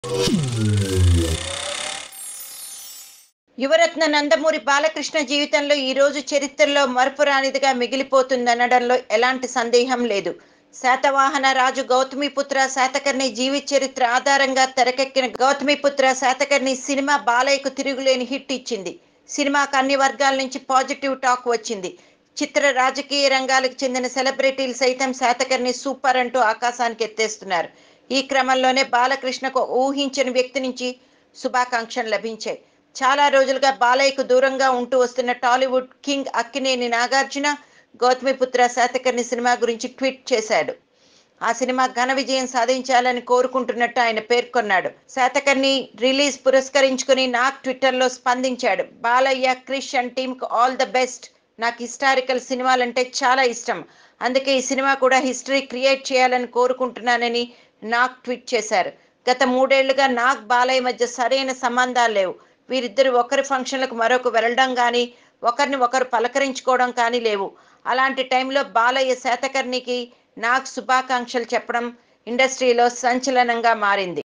యువరత్న నందమూరి బాలకృష్ణ జీవితంలో ఈ రోజు చరిత్రలో మరపురానిదిగా మిగిలిపోతుందనడంలో ఎలాంటి సందేహం లేదు శాతవాహన రాజు గౌతమిపుత్ర శాతకర్ణి జీవిత చరిత్ర ఆధారంగా తెరకెక్కిన గౌతమిపుత్ర శాతకర్ణి సినిమా బాలయ్యకు తిరుగులేని హిట్ ఇచ్చింది సినిమాకు అన్ని వర్గాల నుంచి పాజిటివ్ టాక్ వచ్చింది చిత్ర రాజకీయ రంగాలకు చెందిన సెలబ్రిటీలు సైతం శాతకర్ణి సూపర్ అంటూ ఆకాశానికి ఎత్తేస్తున్నారు ఈ క్రమంలోనే బాలకృష్ణకు ఊహించని వ్యక్తి నుంచి శుభాకాంక్షలు లభించాయి చాలా రోజులుగా బాలయ్యకు దూరంగా ఉంటూ వస్తున్న టాలీవుడ్ కింగ్ అక్కినేని నాగార్జున గౌతమిపుత్ర శాతకర్ణి సినిమా గురించి ట్వీట్ చేశాడు ఆ సినిమా ఘన విజయం సాధించాలని కోరుకుంటున్నట్టు ఆయన పేర్కొన్నాడు శాతకర్ణి రిలీజ్ పురస్కరించుకుని నాగ్ ట్విట్టర్లో స్పందించాడు బాలయ్య క్రిష్ అండ్ టీమ్కు ఆల్ ద బెస్ట్ నాకు హిస్టారికల్ సినిమాలంటే చాలా ఇష్టం అందుకే ఈ సినిమా కూడా హిస్టరీ క్రియేట్ చేయాలని కోరుకుంటున్నానని నాగ్ ట్వీట్ చేశారు గత మూడేళ్లుగా నాగ్ బాలయ్య మధ్య సరైన సంబంధాలు లేవు వీరిద్దరు ఒకరి ఫంక్షన్లకు మరొక వెళ్ళడం కానీ ఒకరిని ఒకరు పలకరించుకోవడం కానీ లేవు అలాంటి టైంలో బాలయ్య శాతకర్ణికి నాగ్ శుభాకాంక్షలు చెప్పడం ఇండస్ట్రీలో సంచలనంగా మారింది